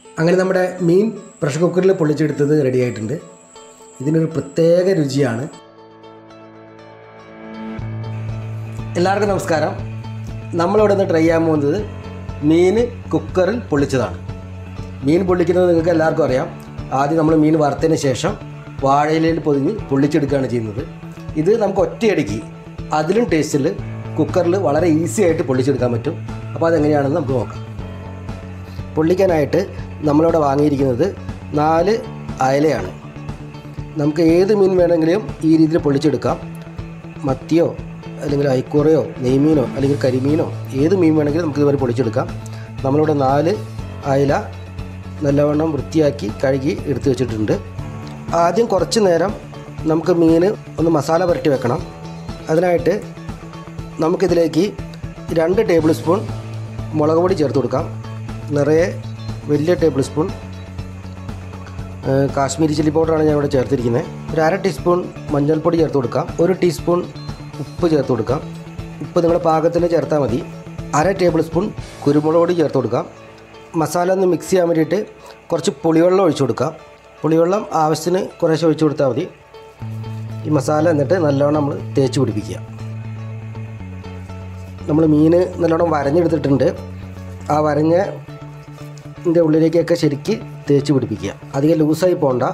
അങ്ങനെ നമ്മുടെ മീൻ പ്രഷർ കുക്കറിൽ പൊള്ളിച്ചെടുത്തത് റെഡി ആയിട്ടുണ്ട് ഇതിനൊരു പ്രത്യേക രുചിയാണ് എല്ലാവർക്കും നമസ്കാരം നമ്മളിവിടെ നിന്ന് ട്രൈ ചെയ്യാൻ പോകുന്നത് മീൻ കുക്കറിൽ പൊള്ളിച്ചതാണ് മീൻ പൊള്ളിക്കുന്നത് നിങ്ങൾക്ക് എല്ലാവർക്കും അറിയാം ആദ്യം നമ്മൾ മീൻ വറുത്തതിന് ശേഷം വാഴയിലയിൽ പൊതിഞ്ഞ് പൊള്ളിച്ചെടുക്കുകയാണ് ചെയ്യുന്നത് ഇത് നമുക്ക് ഒറ്റയടിക്ക് അതിലും ടേസ്റ്റിൽ കുക്കറിൽ വളരെ ഈസി ആയിട്ട് പൊള്ളിച്ചെടുക്കാൻ പറ്റും അപ്പോൾ അതെങ്ങനെയാണെന്ന് നമുക്ക് നോക്കാം പൊള്ളിക്കാനായിട്ട് നമ്മളിവിടെ വാങ്ങിയിരിക്കുന്നത് നാല് അയലയാണ് നമുക്ക് ഏത് മീൻ വേണമെങ്കിലും ഈ രീതിയിൽ പൊള്ളിച്ചെടുക്കാം മത്തിയോ അല്ലെങ്കിൽ ഐക്കൂറയോ നെയ്മീനോ അല്ലെങ്കിൽ കരിമീനോ ഏത് മീൻ വേണമെങ്കിലും നമുക്ക് ഇതുവരെ പൊളിച്ചെടുക്കാം നമ്മളിവിടെ നാല് അയല നല്ലവണ്ണം വൃത്തിയാക്കി കഴുകി എടുത്തു വെച്ചിട്ടുണ്ട് ആദ്യം കുറച്ച് നേരം നമുക്ക് മീൻ ഒന്ന് മസാല പുരട്ടി വെക്കണം അതിനായിട്ട് നമുക്കിതിലേക്ക് രണ്ട് ടേബിൾ സ്പൂൺ മുളക് പൊടി ചേർത്ത് കൊടുക്കാം നിറയെ വലിയ ടേബിൾ സ്പൂൺ ഏഹ് കാശ്മീരി ചില്ലി പൗഡറാണ് ഞാൻ ഇവിടെ ചേർത്തിരിക്കുന്നത് ഒരു അര ടീസ്പൂൺ മഞ്ഞൾപ്പൊടി ചേർത്ത് കൊടുക്കാം ഒരു ടീസ്പൂൺ ഉപ്പ് ചേർത്ത് കൊടുക്കാം ഉപ്പ് നിങ്ങളുടെ പാകത്തിന് ചേർത്താൽ മതി അര ടേബിൾ സ്പൂൺ കുരുമുളക് പൊടി ചേർത്ത് കൊടുക്കാം മസാല ഒന്ന് മിക്സ് ചെയ്യാൻ വേണ്ടിയിട്ട് കുറച്ച് പുളിവെള്ളം ഒഴിച്ചു കൊടുക്കാം പുളിവെള്ളം ആവശ്യത്തിന് കുറേശ്ശെ ഒഴിച്ചു കൊടുത്താൽ മതി ഈ മസാല എന്നിട്ട് നല്ലവണ്ണം നമ്മൾ തേച്ച് പിടിപ്പിക്കുക നമ്മൾ മീൻ നല്ലോണം വരഞ്ഞെടുത്തിട്ടുണ്ട് ആ വരഞ്ഞ ഇതിൻ്റെ ഉള്ളിലേക്കൊക്കെ ശരിക്ക് തേച്ച് പിടിപ്പിക്കുക അധികം ലൂസായി പോകണ്ട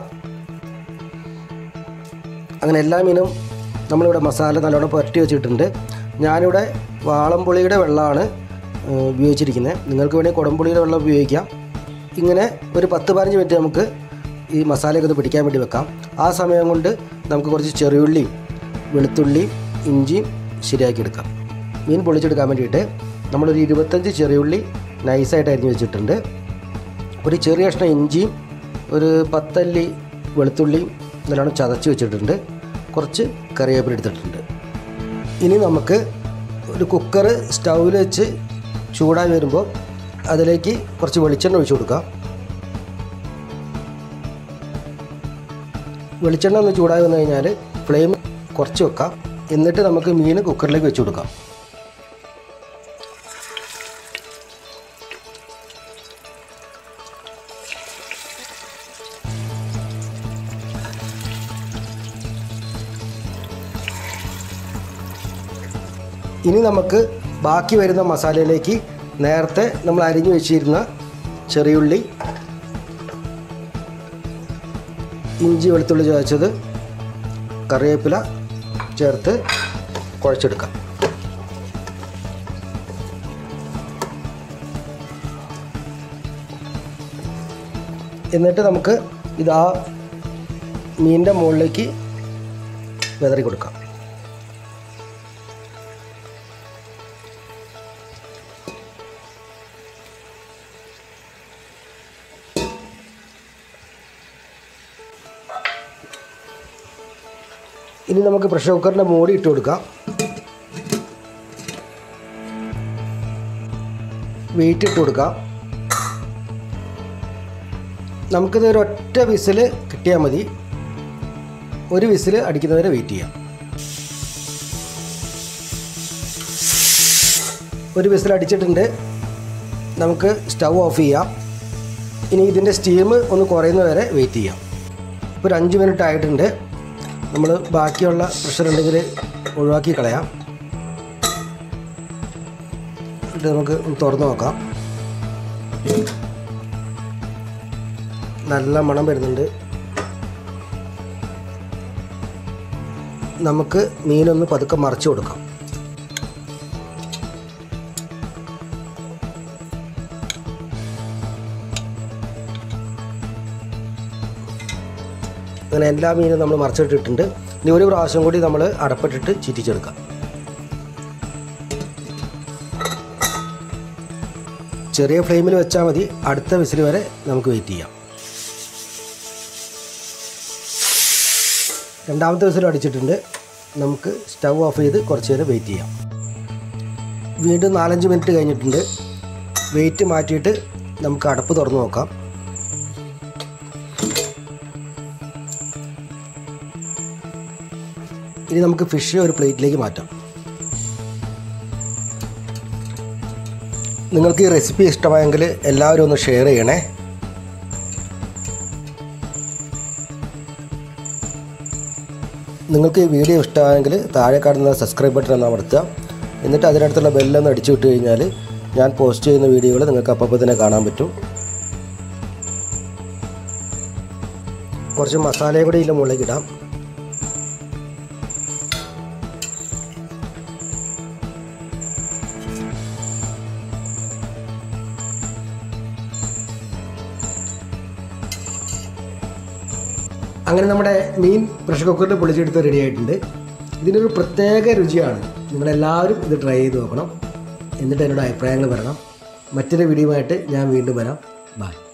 അങ്ങനെ എല്ലാ മീനും നമ്മളിവിടെ മസാല നല്ലോണം പുരട്ടി വെച്ചിട്ടുണ്ട് ഞാനിവിടെ വാളംപുളിയുടെ വെള്ളമാണ് ഏഹ്, ഉപയോഗിച്ചിരിക്കുന്നത് നിങ്ങൾക്ക് വേണമെങ്കിൽ കുടംപുളിയുടെ വെള്ളം ഉപയോഗിക്കാം ഇങ്ങനെ ഒരു പത്ത് പതിനഞ്ച് മിനിറ്റ് നമുക്ക് ഈ മസാലയൊക്കെ ഒന്ന് പിടിക്കാൻ വേണ്ടി വെക്കാം ആ സമയം കൊണ്ട് നമുക്ക് കുറച്ച് ചെറിയുള്ളിയും വെളുത്തുള്ളിയും ഇഞ്ചിയും ശരിയാക്കി എടുക്കാം മീൻ പൊളിച്ചെടുക്കാൻ വേണ്ടിയിട്ട് നമ്മളൊരു ഇരുപത്തഞ്ച് ചെറിയുള്ളി നൈസായിട്ട് അരിഞ്ഞ് വെച്ചിട്ടുണ്ട് ഒരു ചെറിയ കഷ്ണം ഇഞ്ചിയും ഒരു പത്തല്ലി വെളുത്തുള്ളിയും നല്ലോണം ചതച്ച് വെച്ചിട്ടുണ്ട് കുറച്ച് കറിവേപ്പില എടുത്തിട്ടുണ്ട് ഇനി നമുക്ക് ഒരു കുക്കർ സ്റ്റൗവിൽ വെച്ച് ചൂടായി വരുമ്പോൾ അതിലേക്ക് കുറച്ച് വെളിച്ചെണ്ണ ഒഴിച്ചു കൊടുക്കാം വെളിച്ചെണ്ണ ഒന്ന് ചൂടായി വന്നു കഴിഞ്ഞാൽ ഫ്ലെയിം കുറച്ച് വെക്കാം എന്നിട്ട് നമുക്ക് മീൻ കുക്കറിലേക്ക് വെച്ച് കൊടുക്കാം ഇനി നമുക്ക് ബാക്കി വരുന്ന മസാലയിലേക്ക് നേരത്തെ നമ്മൾ അരിഞ്ഞു വെച്ചിരുന്ന ചെറിയുള്ളി ഇഞ്ചി വെളുത്തുള്ളി ചതച്ചത് കറിവേപ്പില ചേർത്ത് കുഴച്ചെടുക്കാം എന്നിട്ട് നമുക്ക് ഇത് ആ മീനിൻ്റെ മുകളിലേക്ക് വിതറി കൊടുക്കാം ഇനി നമുക്ക് പ്രഷർ കുക്കറിൻ്റെ മൂടി ഇട്ട് കൊടുക്കാം വെയിറ്റ് ഇട്ട് കൊടുക്കാം നമുക്കിത് ഒരു ഒറ്റ വിസിൽ കിട്ടിയാൽ മതി ഒരു വിസിൽ അടിക്കുന്നവരെ വെയിറ്റ് ചെയ്യാം ഒരു വിസിൽ അടിച്ചിട്ടുണ്ട് നമുക്ക് സ്റ്റൗ ഓഫ് ചെയ്യാം ഇനി ഇതിൻ്റെ സ്റ്റീം ഒന്ന് കുറയുന്ന വരെ വെയിറ്റ് ചെയ്യാം ഇപ്പോൾ ഒരു അഞ്ച് മിനിറ്റ് ആയിട്ടുണ്ട് നമ്മൾ ബാക്കിയുള്ള പ്രഷർ ഉണ്ടെങ്കിൽ ഒഴിവാക്കി കളയാം എന്നിട്ട് നമുക്ക് ഒന്ന് തുറന്ന് നോക്കാം നല്ല മണം വരുന്നുണ്ട് നമുക്ക് മീനൊന്ന് പതുക്കെ മറിച്ച് കൊടുക്കാം അങ്ങനെ എല്ലാ മീനും നമ്മൾ മറിച്ചിട്ടിട്ടുണ്ട് ഇനി ഒരു പ്രാവശ്യം കൂടി നമ്മൾ അടപ്പിട്ടിട്ട് ചീറ്റിച്ചെടുക്കാം ചെറിയ ഫ്ലെയിമിൽ വെച്ചാൽ മതി അടുത്ത വിസിൽ വരെ നമുക്ക് വെയിറ്റ് ചെയ്യാം രണ്ടാമത്തെ വിസിൽ അടിച്ചിട്ടുണ്ട് നമുക്ക് സ്റ്റൗ ഓഫ് ചെയ്ത് കുറച്ച് നേരം വെയിറ്റ് ചെയ്യാം വീണ്ടും നാലഞ്ച് മിനിറ്റ് കഴിഞ്ഞിട്ടുണ്ട് വെയിറ്റ് മാറ്റിയിട്ട് നമുക്ക് അടപ്പ് തുറന്ന് നോക്കാം ഇനി നമുക്ക് ഫിഷ് ഒരു പ്ലേറ്റിലേക്ക് മാറ്റാം നിങ്ങൾക്ക് ഈ റെസിപ്പി ഇഷ്ടമായെങ്കിൽ എല്ലാവരും ഒന്ന് ഷെയർ ചെയ്യണേ നിങ്ങൾക്ക് ഈ വീഡിയോ ഇഷ്ടമായെങ്കിൽ താഴെ കാണുന്ന സബ്സ്ക്രൈബ് ബട്ടൺ ഒന്ന് അമർത്തുക എന്നിട്ട് അതിനടുത്തുള്ള ബെല്ലൊന്ന് അടിച്ചു വിട്ട് കഴിഞ്ഞാൽ ഞാൻ പോസ്റ്റ് ചെയ്യുന്ന വീഡിയോകൾ നിങ്ങൾക്ക് അപ്പോൾ തന്നെ കാണാൻ പറ്റും കുറച്ച് മസാലയും കൂടി ഇതിൻ്റെ മുകളിലേക്ക് ഇടാം അങ്ങനെ നമ്മുടെ മീൻ പ്രഷർ കുക്കറിൽ പൊളിച്ചെടുത്ത് റെഡി ആയിട്ടുണ്ട് ഇതിനൊരു പ്രത്യേക രുചിയാണ് നിങ്ങളെല്ലാവരും ഇത് ട്രൈ ചെയ്ത് നോക്കണം എന്നിട്ട് എന്നോട് അഭിപ്രായങ്ങൾ പറയണം മറ്റൊരു വീഡിയോയുമായിട്ട് ഞാൻ വീണ്ടും വരാം ബൈ